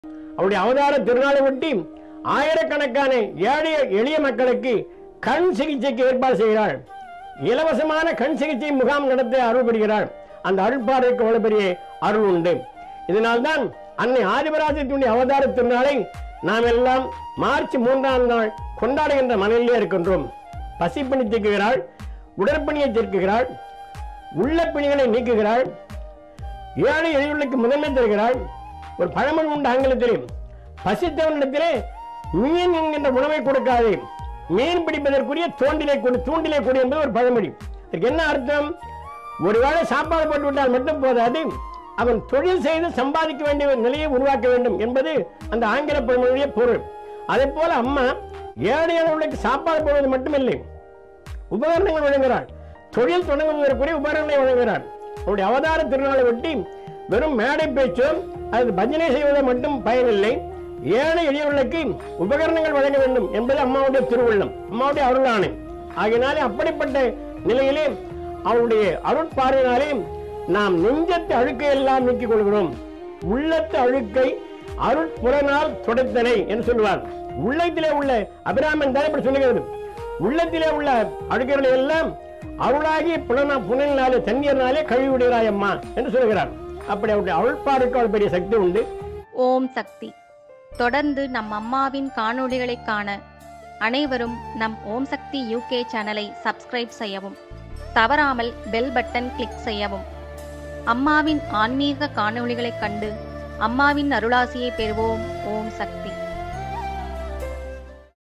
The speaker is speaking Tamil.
அவருடைய அவதார திருநாளை ஒட்டி ஆயிரக்கணக்கான ஏழை எளிய மக்களுக்கு கண் சிகிச்சைக்கு ஏற்பாடு செய்கிறாள் இலவசமான கண் சிகிச்சை முகாம் நடத்த அருள் புரிகிறாள் அந்த அருள்பார்வைக்கு அவ்வளவு பெரிய அருள் உண்டு இதனால்தான் அன்னை ஆதிபராஜத்தினுடைய அவதார திருநாளை நாம் எல்லாம் மார்ச் மூன்றாம் நாள் கொண்டாடுகின்ற மனநிலையே இருக்கின்றோம் பசிப்பணி தீர்க்குகிறாள் உடற்பணியை தீர்க்குகிறாள் உள்ள பிணிகளை நீக்குகிறாள் ஏழை எளியவர்களுக்கு முதன்மை தருகிறாள் ஒரு பழமொழி உண்டு ஆங்கிலத்திலே பசித்தவனிடத்திலே மீன் என்கின்ற உணவை கொடுக்காதே மீன் பிடிப்பதற்குரிய தோண்டிலை கொடு தூண்டிலை கொடு என்பது ஒரு பழமொழி இதுக்கு என்ன அர்த்தம் ஒருவேளை சாப்பாடு போட்டு விட்டால் மட்டும் போதாது அவன் தொழில் செய்து சம்பாதிக்க வேண்டிய ஒரு நிலையை உருவாக்க வேண்டும் என்பது அந்த ஆங்கில பழமொழிய பொருள் அதே போல அம்மா ஏழையானவர்களுக்கு சாப்பாடு போடுவது மட்டுமில்லை உபகரணங்கள் வழங்குகிறாள் தொழில் தொடங்குவதற்குரிய உபகரணங்களை வழங்குகிறாள் அவருடைய அவதார திருநாளை ஒட்டி வெறும் மேடை பேச்சோ அது பஜனை செய்வதோ மட்டும் பயனில்லை ஏழை எளியவர்களுக்கு உபகரணங்கள் வழங்க வேண்டும் என்பது அம்மாவுடைய திருவுள்ளம் அம்மாவுடைய அருளாணை ஆகையினாலே அப்படிப்பட்ட நிலையிலே அவருடைய அருட்பார்வையினாலே நாம் நெஞ்சத்து அழுக்கை எல்லாம் நீக்கிக் கொள்கிறோம் உள்ளத்து அழுக்கை அருட்புறனால் துடைத்தனை என்று சொல்லுவார் உள்ளத்திலே உள்ள அபிராமன் தான் இப்படி சொல்லுகிறது உள்ளத்திலே உள்ள அழுக்குகளை எல்லாம் அருளாகி புலனா புனலினாலே தண்ணீர்னாலே கழுவிடுகிறாய் அம்மா என்று சொல்கிறார் அப்படி அவருடைய அருள்பாருக்கு அவ்வளவு பெரிய சக்தி உண்டு ஓம் சக்தி தொடர்ந்து நம் அம்மாவின் காணொளிகளை காண அனைவரும் நம் ஓம் சக்தி யூகே சேனலை சப்ஸ்கிரைப் செய்யவும் தவறாமல் பெல் பட்டன் கிளிக் செய்யவும் அம்மாவின் ஆன்மீக காணொளிகளைக் கண்டு அம்மாவின் அருளாசியை பெறுவோம் ஓம் சக்தி